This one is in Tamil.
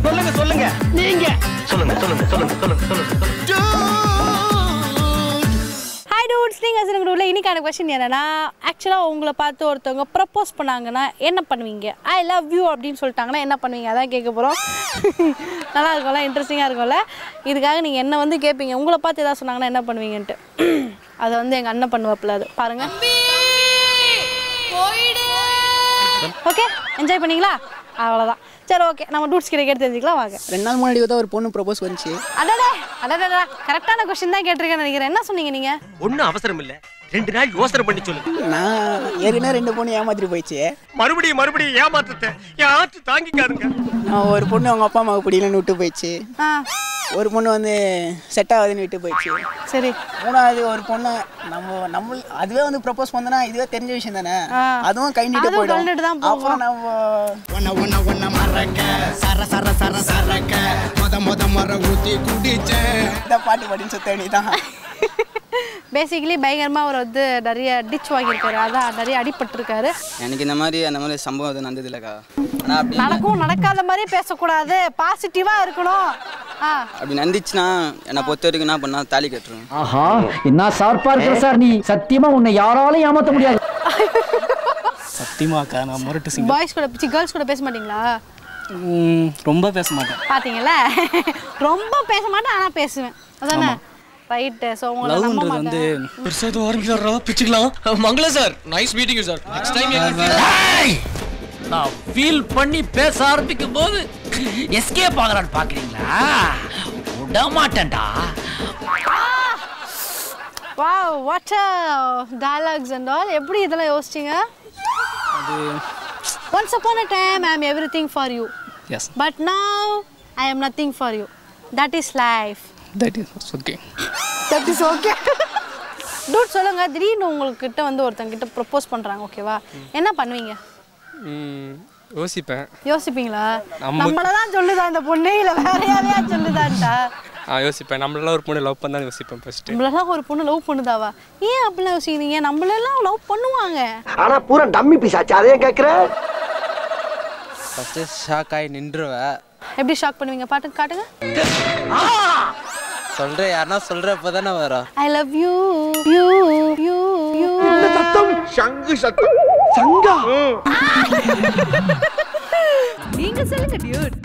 சொல்லுங்க சொல்லுங்க நீங்க சொல்லுங்க சொல்லுங்க சொல்லுங்க சொல்லுங்க சொல்லுங்க ஹாய் டூட்ஸ் நீங்கள் சில குரூப்பில் இன்னைக்கான கொஸ்டின் என்னன்னா ஆக்சுவலாக உங்களை பார்த்து ஒருத்தவங்க ப்ரப்போஸ் பண்ணாங்கன்னா என்ன பண்ணுவீங்க ஐ லவ் யூ அப்படின்னு சொல்லிட்டாங்கன்னா என்ன பண்ணுவீங்க அதான் கேட்க போகிறோம் நல்லா இருக்கும்ல இன்ட்ரெஸ்டிங்காக இருக்கும்ல இதுக்காக நீங்கள் என்ன வந்து கேட்பீங்க உங்களை பார்த்து ஏதாவது சொன்னாங்கன்னா என்ன பண்ணுவீங்கன்ட்டு அதை வந்து எங்கள் அண்ணன் பண்ணுவாப்புல அது பாருங்கள் ஓகே என்ஜாய் பண்ணீங்களா அவ்வளோதான் சரி ஓகே நம்ம டூட்ஸ் கிட்ட கேட்டு தெரிஞ்சுக்கலாம் வாங்க ரெண்டு நாள் முன்னாடி தான் ஒரு பொண்ணு ப்ரப்போஸ் வந்துச்சு அடடே அடடா கரெக்டான கொஸ்டின் தான் கேட்டிருக்கேன்னு நினைக்கிறேன் என்ன சொன்னீங்க நீங்கள் ஒன்னும் அவசரம் இல்ல ரெண்டு நாள் யோசனை பண்ணி சொல்லுங்க நான் ஏற்கனவே ரெண்டு பொண்ணு ஏமாத்திட்டு போயிடுச்சு மறுபடியும் மறுபடியும் ஏமாத்தத்தை என் ஆற்று தாங்கிக்காருங்க நான் ஒரு பொண்ணு அவங்க அப்பா அம்மாவுக்கு பிடிக்கலன்னு விட்டு போயிடுச்சு ஆ ஒரு பொண்ணு வந்து செட் ஆகாதுன்னு விட்டு போயிடுச்சு சரி மூணாவது ஒரு பொண்ணு நம்ம நம்ம அதுவே வந்து ப்ரப்போஸ் பண்ணனா இதுவே தெரிஞ்ச விஷயம் தானே ஆ. அதுவும் கை நீட்டு அதுவும் போயிடும் கழண்டுட்டு தான் போகும். அப்புறம் நம்ம ஒன்ன ஒன்ன ஒன்ன மறக்க சர சர சர சரக்க மொத மொத மர ஊத்தி குடிச்சேன் இந்த பாட்டு பாடின்னு சுத்த வேண்டியதான் பேசிக்கலி பயங்கரமாக அவர் வந்து நிறைய டிச் வாங்கியிருக்காரு அதான் நிறைய அடிபட்டிருக்காரு எனக்கு இந்த மாதிரி அந்த மாதிரி சம்பவம் எதுவும் நடந்தது இல்லைக்கா ஆனால் அப்படி நடக்கும் நடக்காத மாதிரி பேசக்கூடாது பாசிட்டிவாக இருக்கணும் ஆ அப்படி நடந்துச்சுன்னா என்னை பொறுத்த வரைக்கும் என்ன பண்ணா தாலி கட்டுருவேன் ஆஹா என்ன ஷார்ப்பா இருக்கிற சார் நீ சத்தியமா உன்னை யாராலையும் ஏமாத்த முடியாது சத்தியமாக்கா நான் முரட்டு சிங்க பாய்ஸ் கூட சி கேர்ள்ஸ் கூட பேச மாட்டீங்களா ரொம்ப பேச மாட்டேன் பார்த்தீங்கல்ல ரொம்ப பேச மாட்டேன் ஆனால் பேசுவேன் அதானே ரைட்டு ஸோ உங்களை நம்ப லவ்ன்றது வந்து மாட்டேன் பெருசாக எதுவும் ஆரம்பிக்கிறாரா பிச்சுக்கலாம் Mangala sir nice meeting you sir next time நான் ஃபீல் பண்ணி பேச ஆரம்பிக்கும் போது எஸ்கேப் ஆகலான்னு பாக்குறீங்களா விட மாட்டேன்டா wow what dialogues and all எப்படி இதெல்லாம் யோசிச்சீங்க அது once upon a time I am everything for you yes but now I am nothing for you that is life that is okay that is okay dude சொல்லுங்க திடீர்னு உங்ககிட்ட வந்து ஒருத்தங்க கிட்ட ப்ரப்போஸ் பண்றாங்க ஓகேவா என்ன பண்ணுவீங்க யோசிப்பேன் யோசிப்பீங்களா நம்ம- நம்மள தான் சொல்லுதா இந்த பொண்ணு இல்ல வேற யாரையா சொல்லுதான்டா ஆ யோசிப்பேன் நம்மளால ஒரு பொண்ணு லவ் பண்ணா யோசிப்பேன் ஃபர்ஸ்ட் நம்மளெல்லாம் ஒரு பொண்ணு லவ் பண்ணுதாவா ஏன் அப்படிலாம் யோசிக்கிறீங்க நம்மளெல்லாம் லவ் பண்ணுவாங்க ஆனா பூரா டம்மி பீஸாச்சு அதையும் கேக்குற ஃபஸ்ட்டு ஷாக் ஆகி நின்றுவேன் எப்படி ஷாக் பண்ணுவீங்க பாட்டு காட்டுங்க சொல்கிறேன் யாருன்னா சொல்கிறப்ப தானே வரும் I love you you you you சங்கு சத்தம் சங்கா நீங்க சொல்லுங்க டியூட்